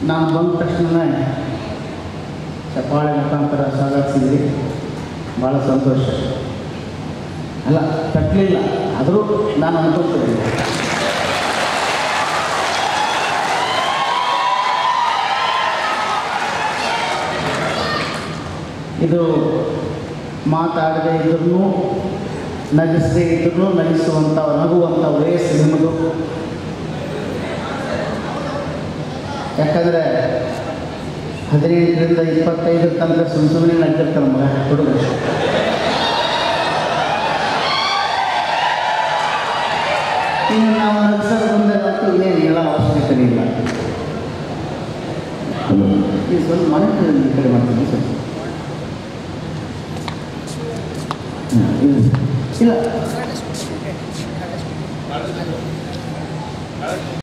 ನಾನು ಬಂದ ತಕ್ಷಣನೇ ಚಪ್ಪಾಳೆ ಮುಖಾಂತರ ಸ್ವಾಗತಿಸಿದ್ರಿ ಭಾಳ ಸಂತೋಷ ಅಲ್ಲ ತಟ್ಟಲಿಲ್ಲ ಆದರೂ ನಾನು ಅನ್ಕೊಳ್ತೀನಿ ಇದು ಮಾತಾಡದೇ ಇದ್ರೂ ನಗಿಸದೇ ಇದ್ರೂ ನಗಿಸುವಂಥ ನಗುವಂಥ ವಯಸ್ಸು ನಿಮ್ಮದು ಯಾಕಂದರೆ ಹದಿನೆಂಟರಿಂದ ಇಪ್ಪತ್ತೈದರ ತನಕ ಸುಮ್ಮ ಸುಮ್ಮನೆ ನಗ್ತಿರ್ತಾರೆ ಮಗ ಹುಡುಗರು ಇನ್ನು ನಾವು ನಗ್ಸೋದು ಬಂದಾಗಂತೂ ಇನ್ನೇನು ಹೇಳೋ ಅವಶ್ಯಕತೆ ಇಲ್ಲ ಈ ಸ್ವಲ್ಪ ಮನೆ ಈ ಕಡೆ ಮಾಡ್ತೀನಿ ಸ್ವಲ್ಪ ಹ್ಮ್, ಇಲ್ಲ ಇಲ್ಲ